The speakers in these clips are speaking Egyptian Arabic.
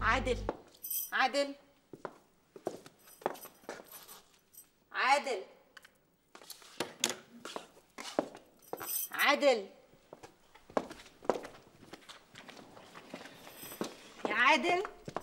عادل عادل عادل عادل يا عادل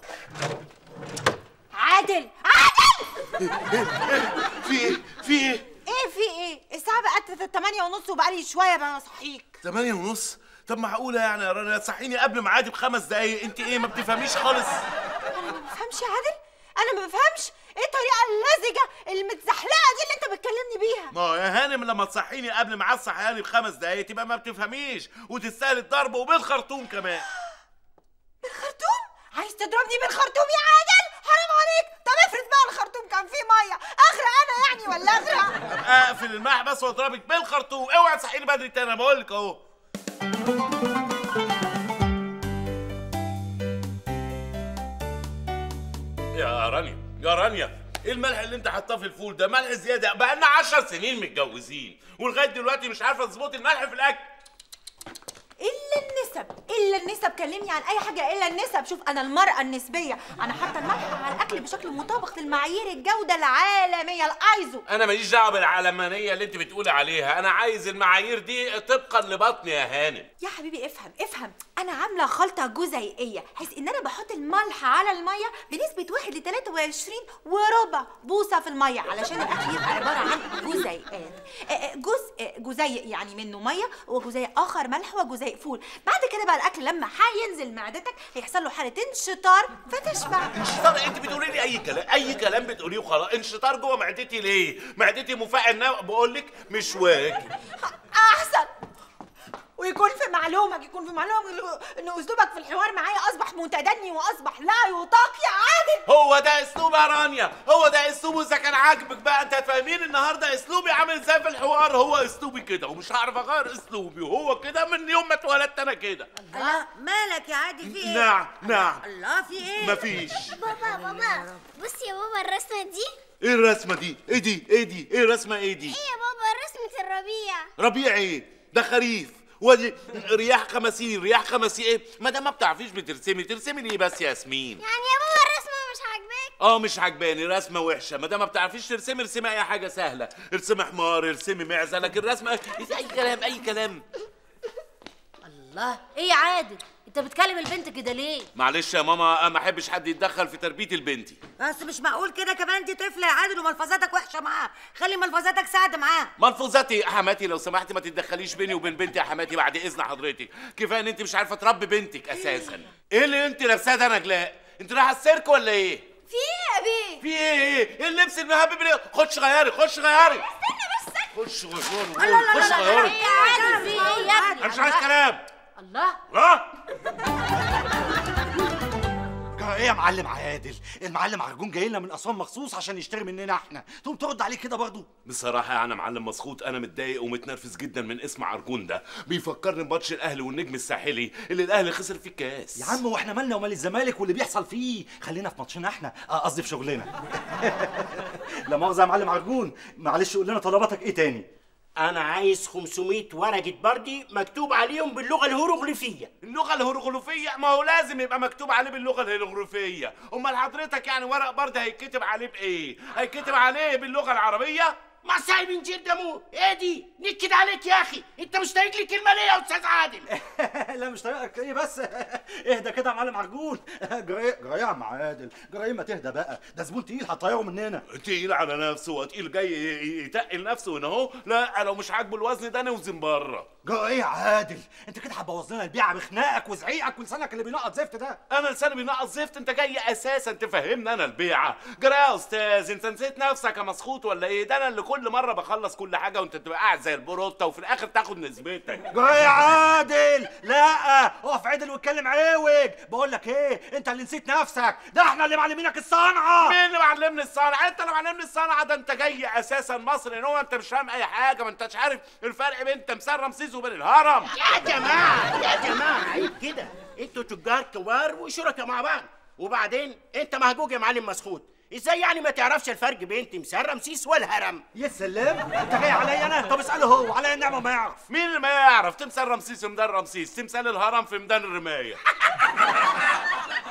عادل عادل في ايه في ايه ايه في ايه الساعة بقت 8 ونص وبقالي شوية بقى اصحيك تمانية ونص طب معقولة يعني يا رنا تصحيني قبل ميعادي بخمس دقايق انت ايه ما بتفهميش خالص انا ما بفهمش يا عادل انا ما بفهمش ايه الطريقة اللزجة المتزحلقة دي اللي انت بتكلمني بيها ما هو يا هانم لما تصحيني قبل ميعاد صحياني بخمس دقايق تبقى ما بتفهميش وتستاهل الضرب وبالخرطوم كمان بالخرطوم عايز تضربني بالخرطوم يا عادل حرام عليك طب افرض بقى الخرطوم كان فيه ميه اغرق انا يعني ولا اغرق ابقى اقفل المحبس واضربك بالخرطوم اوعى تصحيني بدري تاني انا بقول لك اهو يا رانيا يا رانيا ايه الملح اللي انت حاطاه في الفول ده ملح زياده بقى لنا 10 سنين متجوزين ولغايه دلوقتي مش عارفه تظبطي الملح في الاكل الا النسب الا النسب كلمني عن اي حاجه الا النسب شوف انا المراه النسبيه انا حاطه الملح على الاكل بشكل مطابق للمعايير الجوده العالميه الايزو انا ماليش دعوه بالعلمانيه اللي انت بتقولي عليها انا عايز المعايير دي طبقا لبطني يا هانم يا حبيبي افهم افهم انا عامله خلطه جزيئيه حيث ان انا بحط الملح على الميه بنسبه 1 ل 23 وربع بوصه في الميه علشان الاكل يبقى عباره عن جزيئات آه، آه، جزء جزيء يعني منه ميه وجزيء اخر ملح وجزيء فول بعد كده بقى الاكل لما هينزل معدتك هيحصل له حاله انشطار فتشبع انشطار انت بتقولي لي اي كلام اي كلام بتقوليه وخلاص انشطار جوه معدتي ليه معدتي مفاعل نوع بقول لك مش واجب احسن ويكون في معلومك يكون في معلومك ان اسلوبك في الحوار معايا اصبح متدني واصبح لا يطاق يا عادل هو ده اسلوب يا رانيا هو ده اسلوبه اذا كان عاجبك بقى انت فاهمين النهارده اسلوبي عامل ازاي في الحوار هو اسلوبي كده ومش هعرف اغير اسلوبي وهو كده من يوم ما اتولدت انا كده الله مالك يا عادل في ايه؟ نعم نعم الله في ايه؟ مفيش بابا بابا بص يا بابا الرسمة دي ايه الرسمه دي ايه دي ايه دي ايه الرسمه ايه دي ايه يا بابا رسمة الربيع ربيع ايه ده خريف ودي رياح خماسين رياح خماسين ايه ما دام ما بتعرفيش بترسمي ترسمي ليه بس يا ياسمين يعني يا بابا الرسمة مش عاجباك اه مش عجباني رسمه وحشه ما دام ما بتعرفيش ترسمي ارسمي اي حاجه سهله ارسمي حمار ارسمي معزه لكن رسمه اي كلام اي كلام الله ايه يا عادل؟ انت بتكلم البنت كده ليه؟ معلش يا ماما ما احبش حد يتدخل في تربيه البنت بس مش معقول كده كمان دي طفله يا عادل وملفظاتك وحشه معاها خلي ملفظاتك سعد معاها ملفوظاتي يا حماتي لو سمحتي ما تتدخليش بيني وبين بنتي يا حماتي بعد اذن حضرتك كفايه ان انت مش عارفه تربي بنتك اساسا ايه اللي انت لابساه ده نجلاء انت رايحه السيرك ولا ايه في ايه يا بيه في ايه ايه ايه اللبس المهبب اللي خش غيري خش غيري خش غيري خش غيري يا عادل في ايه يا ابني؟ انا مش عايز كلام الله ها جرى ايه يا معلم عادل المعلم عرجون جاي لنا من اسوان مخصوص عشان يشتري مننا احنا تقوم ترد عليه كده برضه بصراحة يا أنا معلم مسخوط أنا متضايق ومتنرفز جدا من اسم عرجون ده بيفكرني بماتش الأهلي والنجم الساحلي اللي الأهلي خسر فيه الكاس يا عم واحنا مالنا ومال الزمالك واللي بيحصل فيه خلينا في ماتشنا احنا آه، قصدي في شغلنا لا مؤاخذه يا معلم عرجون معلش قول لنا طلباتك ايه تاني انا عايز 500 ورقه بردي مكتوب عليهم باللغه الهيروغليفيه اللغة الهيروغليفية ما هو لازم يبقى مكتوب عليه باللغة الهيروغليفية أمال حضرتك يعني ورق برد هيتكتب عليه بإيه؟ هيتكتب عليه باللغة العربية؟ ما سايب من جد مو ايه دي نكد عليك يا اخي انت مش طايق لي كلمه ليه يا استاذ عادل لا مش طريقك ايه بس اهدى كده يا معلم عرجون جرايه جرايه يا عم عادل جرايه ما تهدى بقى ده زبون تقيل هتطيره مننا تقيل على نفسه وتقيل جاي ي- يتقل نفسه هنا أهو لا لو مش عاجبه الوزن ده نوزن بره جرايه يا عادل انت كده هتبوظ لنا البيعه بخناقك وزعيقك ولسانك اللي بينقط زفت ده انا لساني بينقص زفت انت جاي اساسا تفهمني انا البيعه جرى يا استاذ انت نسيت نفسك يا مسخوط ولا ايه ده انا اللي كل مره بخلص كل حاجه وانت تبقى قاعد زي البروته وفي الاخر تاخد نسبتك جرايه يا عادل لا اقف عدل واتكلم عوج بقول لك ايه انت اللي نسيت نفسك ده احنا اللي معلمينك الصنعه مين اللي معلمني الصنعه انت اللي معلمني الصنعه ده انت جاي اساسا مصر ان هو انت مش فاهم اي حاجه ما انتش عارف الفرق بين تمثال رمسيس وبين الهرم يا جماعه يا جماعه عيب كده انتوا تجار كبار وشركاء مع بعض وبعدين انت مهجوج يا معلم مسخوط ازاي يعني ما تعرفش الفرق بين تمثال رمسيس والهرم يا سلام انت جاي عليا انا طب اساله هو عليا النعمه ما يعرف مين اللي ما يعرف تمثال رمسيس في ميدان رمسيس تمثال الهرم في ميدان الرمايه ما هو يا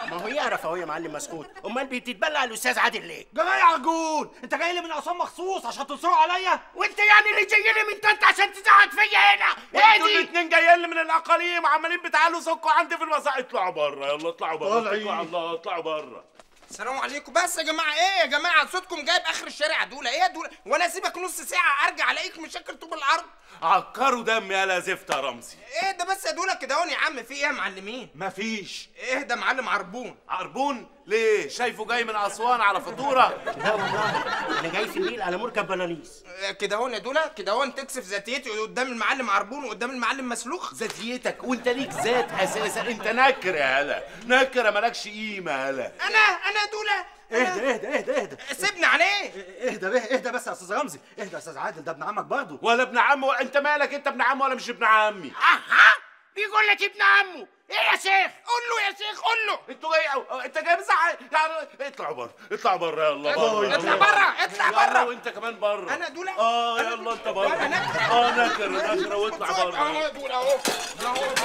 تعرف اهو يا معلم مسخوط امال بتتبلع الاستاذ عادل ليه جماعة يا عرجون انت جاي لي من اسوان مخصوص عشان تنصروا عليا وانت يعني اللي جاي لي من طنطا عشان تزعق فيا هنا ايه انتوا دي الاتنين جايين لي من الاقاليم وعمالين بتعالوا سكوا عندي في المساء اطلعوا بره يلا اطلعوا بره طالعين. اتكلوا على الله اطلعوا بره السلام عليكم بس يا جماعه ايه يا جماعه صوتكم جايب اخر الشارع دول ايه دول وانا اسيبك نص ساعه ارجع الاقيك مشاكل طوب العرض عكروا دمي يا زفت يا رمزي ايه ده بس يا دول كده اهو يا عم في ايه يا معلمين مفيش ايه ده معلم عربون عربون ليه شايفه جاي من اسوان على فطوره لا والله انا جاي في النيل على مركب بلاليس إيه كده اهو يا دولا كده اهو تكسف ذاتيتي قدام المعلم عربون وقدام المعلم مسلوخ ذاتيتك وانت ليك ذات اساسا انت نكر يا هلا نكره مالكش قيمه يا هلا انا انا يا دولا اهدى اهدى اهدى اهدى سيبني عليه اهدى به اهدى بس يا استاذ رمزي اهدى يا استاذ عادل ده ابن عمك برضه ولا ابن عم انت مالك انت ابن عم ولا مش ابن عمي اها بيقول لك ابن عمه ايه يا شيخ قول له يا شيخ قول له انتوا جاي أو... انت جاي بزعق يعني اطلعوا بره اطلعوا بره يلا بره اطلع بره اطلع يلا بره وانت كمان بره انا دولة؟ اه أنا يلا انت بره أنا نكرة. اه نكر نكره واطلع اهو بره يا دولا اهو اهو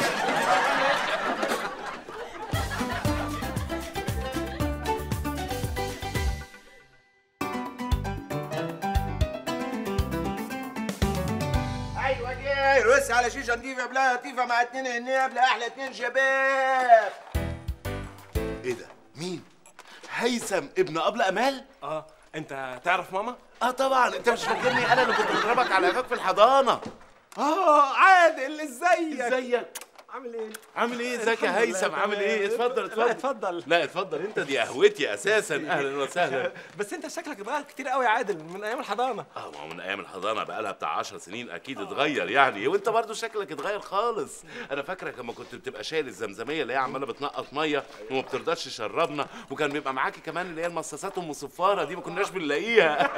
ايوه جاي رس على شيشه نضيفه بلا لطيفه مع اتنين عناب لاحلى اتنين شباب ايه ده مين هيثم ابن ابله امال اه انت تعرف ماما؟ اه طبعا انت مش فاكرني انا اللي كنت بضربك على قفاك في الحضانه اه عادل ازيك؟ ازيك عامل ايه؟ عامل ايه ازيك يا الحمد لله، هيثم عامل ايه تمام. اتفضل لا، اتفضل اتفضل. لا اتفضل انت دي قهوتي اساسا اهلا وسهلا بس انت شكلك اتغير كتير قوي يا عادل من ايام الحضانه اه ما هو من ايام الحضانه بقى لها بتاع 10 سنين اكيد اتغير يعني وانت برضو شكلك اتغير خالص انا فاكرك لما كنت بتبقى شايل الزمزميه اللي هي عماله بتنقط ميه وما بترضاش تشربنا وكان بيبقى معاكي كمان اللي هي المصاصات ام صفاره دي ما كناش بنلاقيها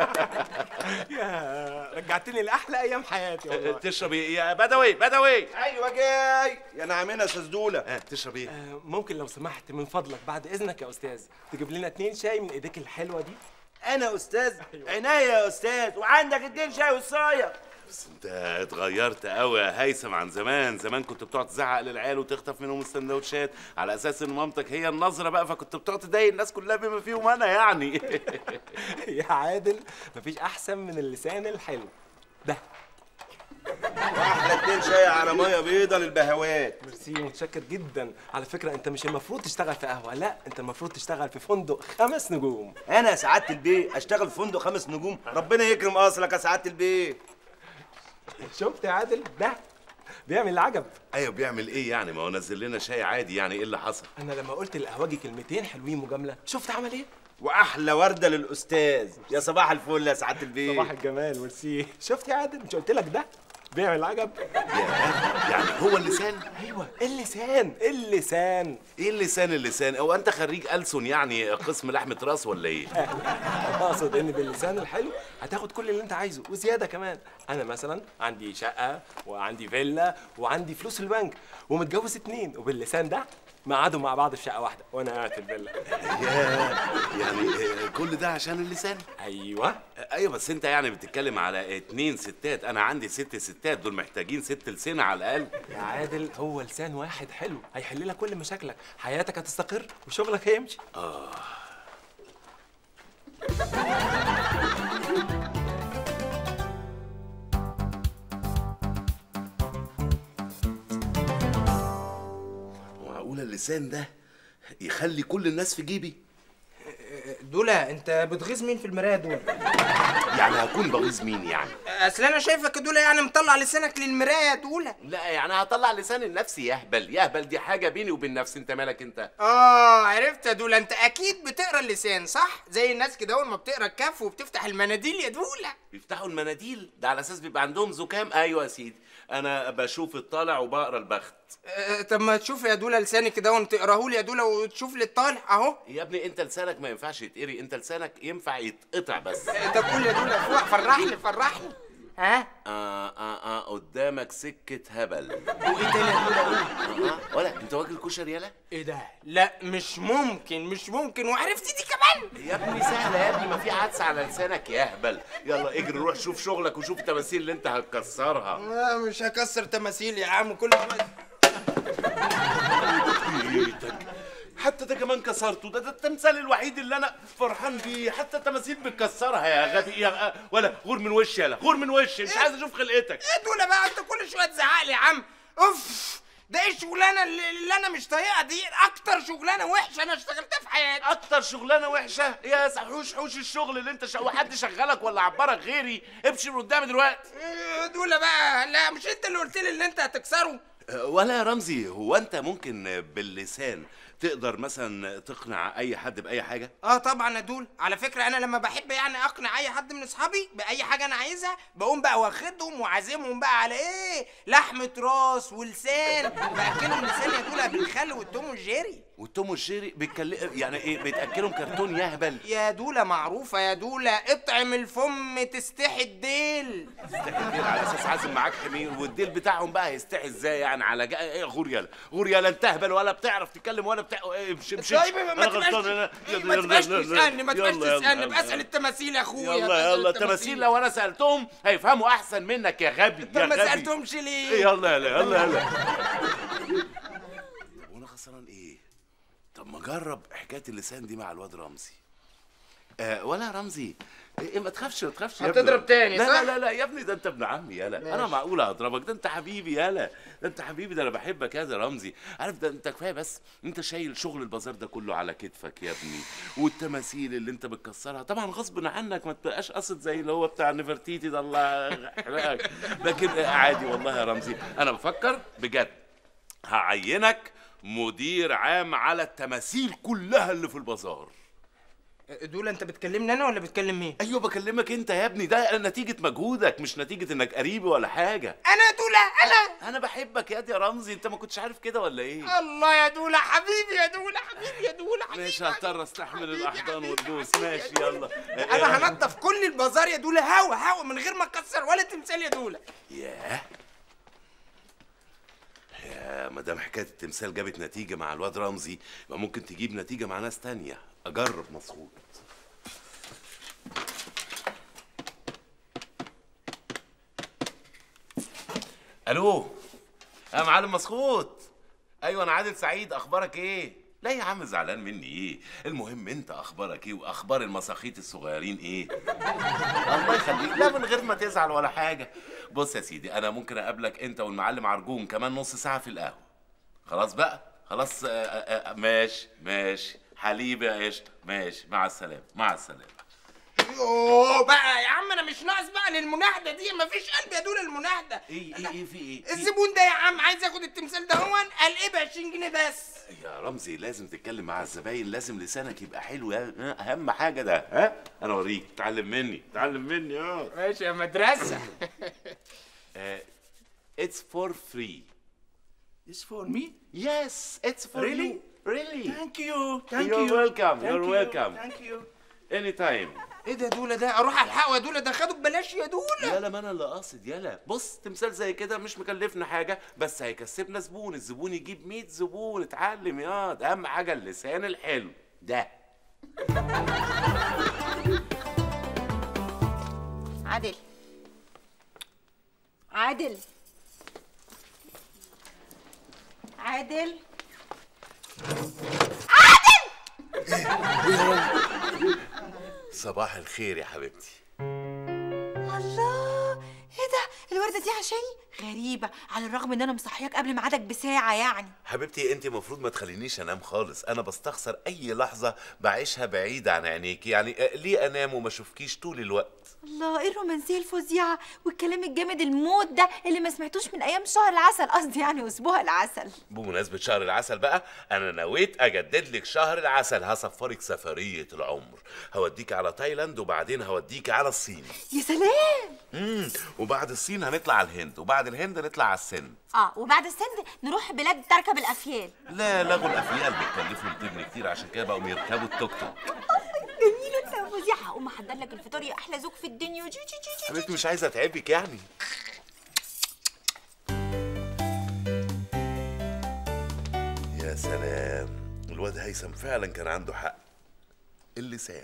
يا رجعتني لاحلى ايام حياتي والله تشرب ايه يا بدوي بدوي ايوه جاي يا نعمين يا استاذ دوله اه تشرب ايه آه، ممكن لو سمحت من فضلك بعد اذنك يا استاذ تجيب لنا اتنين شاي من ايديك الحلوه دي انا استاذ عناية يا استاذ وعندك اتنين شاي وصايه بس انت اتغيرت قوي يا هيثم عن زمان زمان كنت بتقعد تزعق للعيال وتخطف منهم السندوتشات على اساس ان مامتك هي النظره بقى فكنت بتقعد تضايق الناس كلها بما فيهم انا يعني يا عادل مفيش احسن من اللسان الحلو ده واحلى اتنين شاي على ميه بيضه للبهوات ميرسي متشكر جدا على فكره انت مش المفروض تشتغل في قهوه لا انت المفروض تشتغل في فندق خمس نجوم انا يا سعاده البيه اشتغل في فندق خمس نجوم ربنا يكرم اصلك يا سعاده البيه شفت يا عادل ده بيعمل العجب ايوه بيعمل ايه يعني ما هو نزل لنا شاي عادي يعني ايه اللي حصل انا لما قلت للقهوجي كلمتين حلوين مجامله شفت عمل ايه واحلى ورده للاستاذ يا صباح الفل يا سعاده البيه صباح الجمال ميرسي شفت يا عادل مش قلت لك ده بيعمل العجب يعني هو اللسان ايوه اللسان اللسان ايه اللسان اللسان هو انت خريج ألسن يعني قسم لحمه راس ولا ايه اقصد ان باللسان الحلو هتاخد كل اللي انت عايزه وزياده كمان انا مثلا عندي شقه وعندي فيلا وعندي فلوس في البنك ومتجوز اتنين وباللسان ده مقعدوا مع بعض في شقه واحده وانا قاعد في الفيلا ياه، يعني آه، كل ده عشان اللسان ايوه ايوه بس انت يعني بتتكلم على اتنين ستات انا عندي ست ستات دول محتاجين ست لسنة على الاقل يا عادل هو لسان واحد حلو هيحل لك كل مشاكلك حياتك هتستقر وشغلك هيمشي معقولة اللسان ده يخلي كل الناس في جيبي دولا انت بتغيظ مين في المرايه دول يعني هكون بغيظ مين يعني اصل انا شايفك يا دولا يعني مطلع لسانك للمرايه يا دولا لا يعني هطلع لساني لنفسي يهبل يهبل دي حاجة بيني وبين نفسي انت مالك انت اه عرفت يا دولا انت اكيد بتقرا اللسان صح زي الناس كده اول ما بتقرا الكف وبتفتح المناديل يا دولا بيفتحوا المناديل ده على اساس بيبقى عندهم زكام ايوه يا سيدي انا بشوف الطالع وبقرا البخت آه، طب ما تشوف يا دولا لساني كده وتقراه لي يا دولا وتشوف لي الطالع اهو يا ابني انت لسانك ما ينفعش يتقري انت لسانك ينفع يتقطع بس آه، طب قول يا دولا فوق فرحني فرحني ها آه آه آه قدامك سكة هبل وايه تاني يا دولا قول آه آه ولا انت واكل كشري يالا ايه ده لا مش ممكن مش ممكن وعرفت دي كمان يا ابني سهلة يا ابني ما في عدس على لسانك يا اهبل يلا اجري روح شوف شغلك وشوف التماثيل اللي انت هتكسرها آه، مش هكسر تماثيل يا عم كل شويه بيتك حتى ده كمان كسرته ده, ده التمثال الوحيد اللي انا فرحان بيه حتى التماثيل بتكسرها يا غبي يا ولا غور من وشي يلا غور من وشي مش عايز اشوف خلقتك ايه دول بقى انت كل شويه تزعق لي يا عم اوف ده ايه الشغلانه اللي, اللي انا مش طايقها دي اكتر شغلانه وحشه انا اشتغلتها في حياتي اكتر شغلانه وحشه يا سحوش حوش الشغل اللي انت شو حد شغلك ولا عبرك غيري امشي من قدامي دلوقتي إيه دول بقى لا مش انت اللي قلت لي ان انت هتكسره أه، ولا يا رمزي هو انت ممكن باللسان تقدر مثلا تقنع اي حد باي حاجه اه طبعا يا دول على فكره انا لما بحب يعني اقنع اي حد من اصحابي باي حاجه انا عايزها بقوم بقى واخدهم وعازمهم بقى على ايه لحمه راس ولسان باكلهم لسان يا دول بالخل والتوم والجيري والتوم والشيري بيتكلم يعني ايه بيتاكلهم كرتون يهبل يا دولة معروفة يا دولة اطعم الفم تستحي الديل تستحي الديل على اساس عازم معاك حمير والديل بتاعهم بقى هيستحي ازاي يعني على جا... ايه غوريالا غوريالا انت اهبل ولا بتعرف تتكلم ولا بتاع إيه، امشي امشي طيب ما أنا تبقاش غلطان، أنا- يلا، ما يلا، تبقاش يلا، تسألني ما تبقاش يلا، يلا، تسألني يلا. بسأل التماثيل يا اخويا يلا بسأل يلا التماثيل لو انا سالتهم هيفهموا احسن منك يا غبي طب يا ما غبي. سألتهمش ليه؟ يلا يلا يلا يلا طب وانا خسران ايه؟ طب ما اجرب حكايه اللسان دي مع الواد رمزي آه ولا يا رمزي إيه ما تخافش ما تخافش يا ابني. هتضرب تاني، لا صح؟ لا لا لا يا ابني ده انت ابن عمي يالا انا ماشي. معقول هضربك ده انت حبيبي يالا ده انت حبيبي ده انا بحبك يا ده رمزي عارف ده انت كفايه بس انت شايل شغل البازار ده كله على كتفك يا ابني والتماثيل اللي انت بتكسرها طبعا غصب عنك ما تبقاش قصد زي اللي هو بتاع نفرتيتي ده الله يحرقك لكن عادي والله يا رمزي انا بفكر بجد هعينك مدير عام على التماثيل كلها اللي في البازار دول انت بتكلمني انا ولا بتكلم مين؟ ايوه بكلمك انت يا ابني ده نتيجه مجهودك مش نتيجه انك قريبي ولا حاجه انا دولة انا انا بحبك يا دي يا رمزي انت ما كنتش عارف كده ولا ايه الله يا دولة حبيبي يا دولة حبيبي يا دولة حبيبي مش هضطر استحمل الاحضان والبوس ماشي يلا انا هنضف كل البازار يا دولة هوا هوا من غير ما اكسر ولا تمثال يا دولة ياه يا مدام حكايه التمثال جابت نتيجه مع الواد رمزي يبقى ممكن تجيب نتيجه مع ناس تانية اجرب مسعود الو يا معلم مسخوط ايوه انا عادل سعيد اخبارك ايه لا يا عم زعلان مني ايه المهم انت اخبارك ايه واخبار المساخيط الصغيرين ايه الله يخليك لا من غير ما تزعل ولا حاجه بص يا سيدي انا ممكن اقابلك انت والمعلم عرجون كمان نص ساعه في القهوه خلاص بقى خلاص آه، آه، آه، ماشي ماشي حليب يا قشطه ماشي مع السلامه مع السلامه يوه بقى يا عم انا مش ناقص بقى للمناهده دي مفيش قلب يا دولة المناهده ايه ايه ايه في ايه الزبون ده يا عم عايز ياخد التمثال ده هون قال ايه ب 20 جنيه بس يا رمزي لازم تتكلم مع الزباين لازم لسانك يبقى حلو يا ها، اهم حاجه ده ها انا اوريك اتعلم مني اتعلم مني اه ماشي يا مدرسه اتس فور فري It's for me? Yes, it's for Really? you. Really? Thank you. Thank You're you. welcome. Thank You're you. welcome. Thank you. Anytime. ايه ده يا دولة ده اروح الحقه يا دولة ده خده ببلاش يا دولة يالا ما انا اللي قاصد يالا بص تمثال زي كده مش مكلفنا حاجه بس هيكسبنا زبون الزبون يجيب 100 زبون اتعلم يا ده اهم حاجه اللسان الحلو ده عادل عادل عادل صباح الخير يا حبيبتي الله ايه ده الورده دي عشاني غريبه على الرغم ان انا مصحياك قبل ميعادك بساعه يعني حبيبتي انت المفروض ما تخلينيش انام خالص انا بستخسر اي لحظه بعيشها بعيد عن عينيكي يعني آه، ليه انام وما اشوفكيش طول الوقت الله ايه الرومانسيه الفظيعه والكلام الجامد الموت ده اللي ما سمعتوش من ايام شهر العسل قصدي يعني اسبوع العسل بمناسبة شهر العسل بقى أنا نويت أجدد لك شهر العسل هسفرك سفرية العمر هوديك على تايلاند وبعدين هوديك على الصين يا سلام امم وبعد الصين هنطلع على الهند وبعد الهند نطلع على السند اه وبعد السند نروح بلاد تركب الافيال لا لغوا الأفيال بتكلفهم تبني كتير عشان كده بقوا يركبوا التوك توك جميله انت يا فظيعه هقوم احضر لك الفطار يا احلى زوج في الدنيا جي جي جي جي حبيبتي مش عايزة أتعبك يعني يا سلام الواد هيثم فعلا كان عنده حق اللسان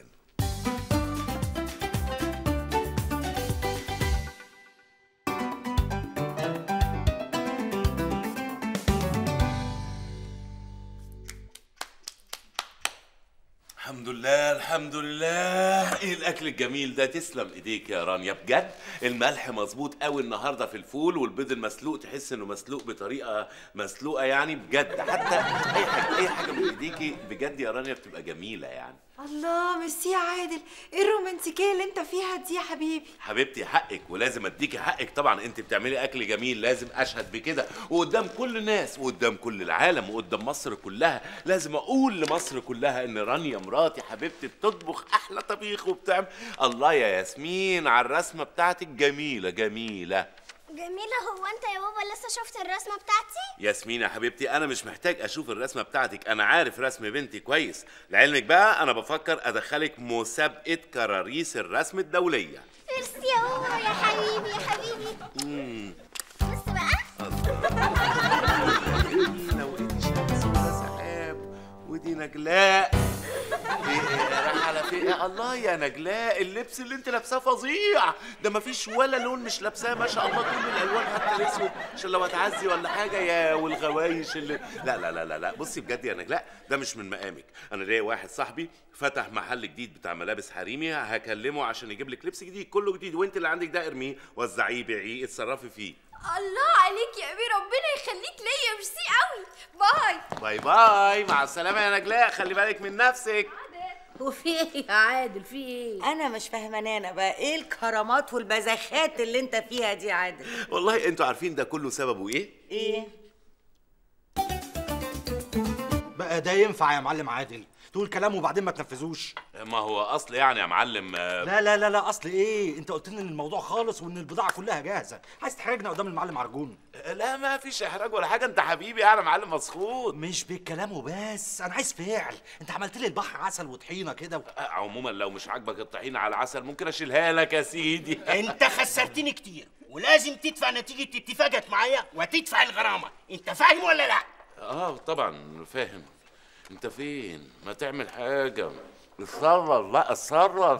الحمد لله الحمد لله ايه الاكل الجميل ده تسلم ايديك يا رانيا بجد الملح مظبوط قوي النهارده في الفول والبيض المسلوق تحس انه مسلوق بطريقه مسلوقه يعني بجد حتى اي حاجه اي حاجه من ايديكي بجد يا رانيا بتبقى جميله يعني الله ميرسي يا عادل ايه الرومانسيكيه اللي انت فيها دي يا حبيبي حبيبتي حقك ولازم اديكي حقك طبعا انت بتعملي اكل جميل لازم اشهد بكده وقدام كل الناس وقدام كل العالم وقدام مصر كلها لازم اقول لمصر كلها ان رانيا مراتي حبيبتي بتطبخ احلى طبيخ وبتعمل الله يا ياسمين على الرسمه بتاعتك جميله جميله جميلة هو انت يا بابا لسه شفت الرسمة بتاعتي؟ ياسمين يا حبيبتي انا مش محتاج اشوف الرسمه بتاعتك انا عارف رسم بنتي كويس لعلمك بقى انا بفكر ادخلك مسابقه كراريس الرسم الدوليه ميرسي يا بابا يا حبيبي يا حبيبي امم بص بقى لو ادي شمس وده سحاب ودي نجلاء ايه إيه، راح على فين يا الله يا نجلاء اللبس اللي انت لابساه فظيع ده مفيش ولا لون مش لابساه ما شاء الله كل الالوان حتى الاسود عشان لو هتعزي ولا حاجه يا والغوايش اللي لا لا لا لا لا بصي بجد يا نجلاء ده مش من مقامك انا ليا واحد صاحبي فتح محل جديد بتاع ملابس حريمي هكلمه عشان يجيب لك لبس جديد كله جديد وانت اللي عندك ده ارميه وزعيه بيعيه اتصرفي فيه الله عليك يا أمير ربنا يخليك ليا ميرسي قوي باي باي باي مع السلامه يا نجلاء خلي بالك من نفسك وفي ايه يا عادل في ايه انا مش فاهمانه انا بقى ايه الكرامات والبذاخات اللي انت فيها دي يا عادل والله انتوا عارفين ده كله سببه ايه ايه بقى ده ينفع يا معلم عادل تقول كلام وبعدين ما تنفذوش ما هو اصل يعني يا معلم آه، لا لا لا لا اصل ايه انت قلت لنا ان الموضوع خالص وان البضاعه كلها جاهزه عايز تحرجنا قدام المعلم عرجون لا ما فيش احراج ولا حاجه انت حبيبي يعني معلم مسخوط مش بالكلام وبس انا عايز فعل انت عملت لي البحر عسل وطحينه كده و... عموما لو مش عاجبك الطحينه على العسل ممكن اشيلها لك يا سيدي انت خسرتني كتير ولازم تدفع نتيجة اتفاقك معايا وتدفع الغرامة انت فاهم ولا لا؟ اه طبعا فاهم انت فين ما تعمل حاجه اتصرف لا اتصرف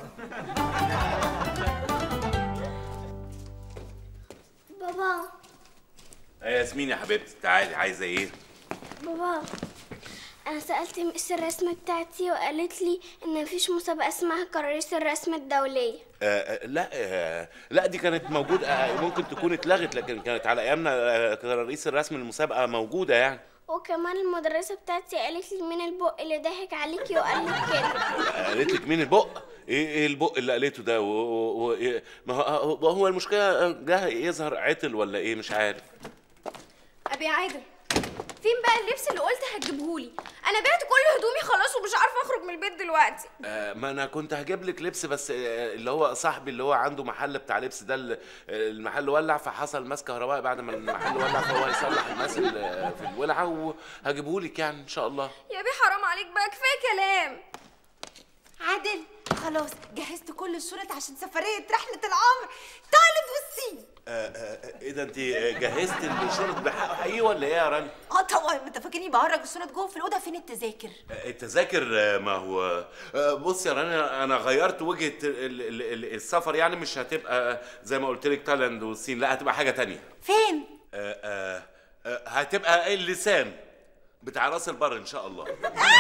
بابا يا ياسمين يا حبيبتي تعالي عايزه ايه بابا انا سألت مس الرسمة بتاعتي وقالت لي ان مفيش مسابقة اسمها كراريس الرسم الدولية آه آه، لا آه لا دي كانت موجوده آه ممكن تكون اتلغت لكن كانت على ايامنا آه كرئيس الرسم المسابقه موجوده يعني وكمان المدرسة بتاعتي قالت لي مين البق اللي ضحك عليكي وقال لك كده قالت لك مين البق؟ ايه ايه البق اللي قالته ده؟ و... و... و... إيه؟ ما هو هو المشكله ده يظهر عطل ولا ايه مش عارف. أبي عادل فين بقى اللبس اللي قلت هتجيبهولي انا بعت كل هدومي خلاص ومش عارفه اخرج من البيت دلوقتي آه ما انا كنت هجيب لك لبس بس آه اللي هو صاحبي اللي هو عنده محل بتاع لبس ده ال- المحل ولع فحصل ماس كهربائي بعد ما المحل ولع فهو هيصلح الماس اللي في الولعه وهجيبه لك يعني ان شاء الله. يا بيه حرام عليك بقى كفايه كلام عادل خلاص جهزت كل الشنط عشان سفرية رحلة العمر تايلاند والصين آه آه ايه ده انت جهزت الشنط بحقه حقيقي ولا ايه يا رنا؟ اه طبعا ما انت فاكرني بهرج الشنط جوه في الأوضة فين التذاكر التذاكر آه، ما هو آه، بص يا رنا انا غيرت وجهه ال- ال- ال- السفر يعني مش هتبقى زي ما قلت لك تايلاند والصين لا هتبقى حاجه تانية فين؟ آه، آه، آه، هتبقى اللسان بتاع راس البر ان شاء الله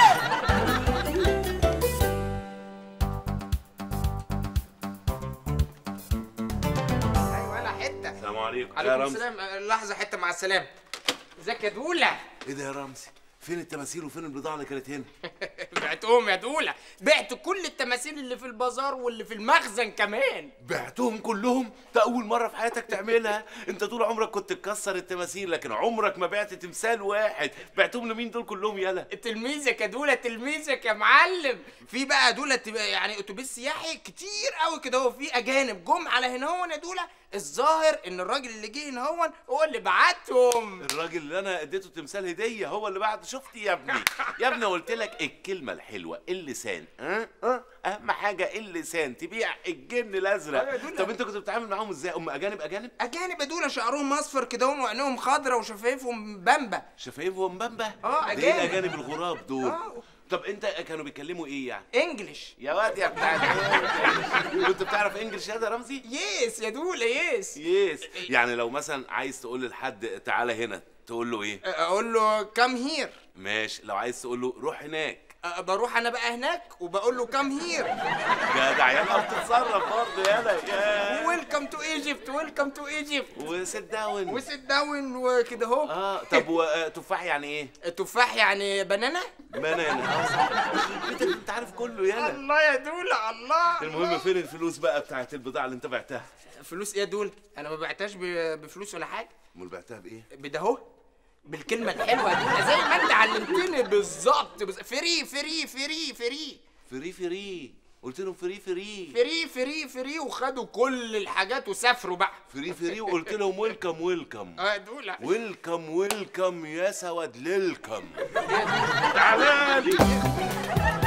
ايوه انا حته السلام عليكم يا عليكم رمزي السلام أه، لحظه حته مع السلامه ازيك يا دوله ايه ده يا رمزي فين التماثيل وفين البضاعه اللي كانت هنا بعتهم يا دوله بعت كل التماثيل اللي في البازار واللي في المخزن كمان بعتهم كلهم ده اول مره في حياتك تعملها انت طول عمرك كنت تكسر التماثيل لكن عمرك ما بعت تمثال واحد بعتهم لمين دول كلهم يلا تلميذك يا دوله تلميذك يا معلم في بقى دوله تبقى يعني اتوبيس سياحي كتير قوي كده هو في اجانب جم على هنا هون يا دوله الظاهر ان الراجل اللي جه هنا هون هو اللي بعتهم الراجل اللي انا اديته تمثال هديه هو اللي بعد شفتي يا ابني يا ابني قلت لك الكلمه الحلوه اللسان ها ها اهم حاجه اللسان تبيع الجن أيوة يا الازرق دول. طب انت كنت بتتعامل معاهم ازاي هم اجانب اجانب اجانب يا دوله شعرهم اصفر كده هون وعينيهم خضرا وشفايفهم بامبا شفايفهم بامبا اه ده ايه اجانب الاجانب الغراب دول آه. طب انت كانوا بيتكلموا ايه يعني انجلش يا واد يا بتاع الإنجليش. كنت بتعرف انجلش يا ده رمزي يس يا دوله يس يس يعني لو مثلا عايز تقول لحد تعالى هنا تقول له ايه اقول له كام هير ماشي لو عايز تقول له روح هناك أه بروح انا بقى هناك وبقول له كام هير جدع يلا بتتصرف برضه يلا يا ويلكم تو ايجيبت ويلكم تو ايجيبت وسيت داون وسيت داون وكده اهو اه طب وتفاح يعني ايه؟ تفاح يعني بنانا بنانا اه صح بيتك انت عارف كله يلا الله يا دولة الله المهم فين الفلوس بقى بتاعت البضاعه اللي انت بعتها؟ فلوس ايه يا دول انا ما بعتهاش ب- بفلوس ولا حاجه امال بعتها بايه؟ بده اهو بالكلمه الحلوه دي زي ما انت علمتني بالظبط بز... فري فري فري فري فري فري قلت لهم فري فري فري فري فري وخدوا كل الحاجات وسافروا بقى فري فري وقلت لهم ويلكم ويلكم اه دول ويلكم ويلكم يا سواد ليلكم تعالى لي